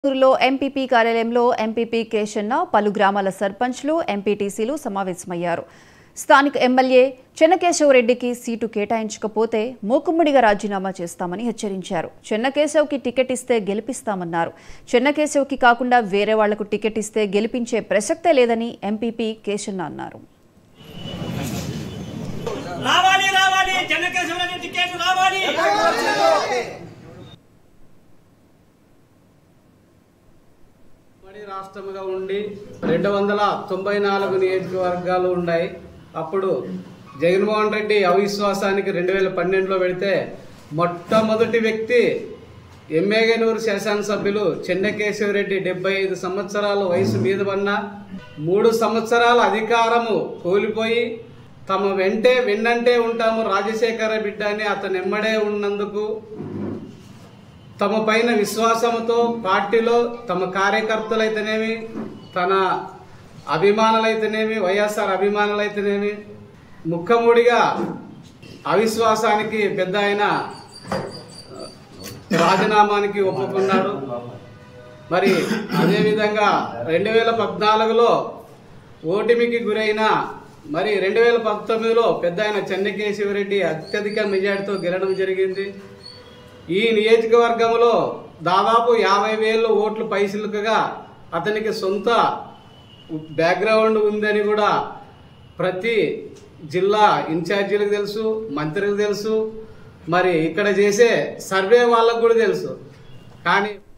ఊరులో ఎంపీపీ కార్యాలయంలో ఎంపీపీ కేశన్న పలు గ్రామాల సర్పంచ్లు ఎంపీటీసీలు సమావేశమయ్యారు స్థానిక ఎమ్మెల్యే చెన్నకేశవరెడ్డికి సీటు కేటాయించకపోతే మూకుమ్మడిగా రాజీనామా చేస్తామని హెచ్చరించారు చెన్నకేశవ్కి టికెట్ ఇస్తే గెలిపిస్తామన్నారు చెన్నకేశవ్కి కాకుండా వేరే వాళ్లకు టికెట్ ఇస్తే గెలిపించే ప్రసక్తే లేదని ఎంపీపీ కేశన్న అన్నారు రావాలి రావాలి చెన్నకేశ్వర టికెట్ రావాలి ఉమ్మడి రాష్ట్రముగా ఉండి రెండు వందల తొంభై నాలుగు నియోజకవర్గాలు ఉన్నాయి అప్పుడు జగన్మోహన్ రెడ్డి అవిశ్వాసానికి రెండు వేల పన్నెండులో పెడితే మొట్టమొదటి వ్యక్తి ఎమ్మెగనూరు శాసనసభ్యులు చెన్నకేశవరెడ్డి డెబ్బై ఐదు సంవత్సరాల వయసు మీద పన్న మూడు సంవత్సరాల అధికారము కోల్పోయి తమ వెంటే వెన్నంటే ఉంటాము రాజశేఖర బిడ్డ అని అతను ఎమ్మడే ఉన్నందుకు తమ పైన విశ్వాసంతో పార్టీలో తమ కార్యకర్తలైతేనేమి తన అభిమానులైతేనేమి వైఎస్ఆర్ అభిమానులైతేనేమి ముఖముడిగా అవిశ్వాసానికి పెద్ద ఆయన రాజీనామానికి ఒప్పుకున్నాడు మరి అదేవిధంగా రెండు వేల పద్నాలుగులో ఓటమికి గురైన మరి రెండు వేల పంతొమ్మిదిలో పెద్ద ఆయన చెన్నకేశవరెడ్డి అత్యధిక మెజార్టీతో గెలవడం జరిగింది ఈ నియోజకవర్గంలో దాదాపు యాభై వేల ఓట్లు పైసలుకగా అతనికి సొంత బ్యాక్గ్రౌండ్ ఉందని కూడా ప్రతి జిల్లా ఇన్ఛార్జీలకు తెలుసు మంత్రికి తెలుసు మరి ఇక్కడ చేసే సర్వే వాళ్ళకు కూడా తెలుసు కానీ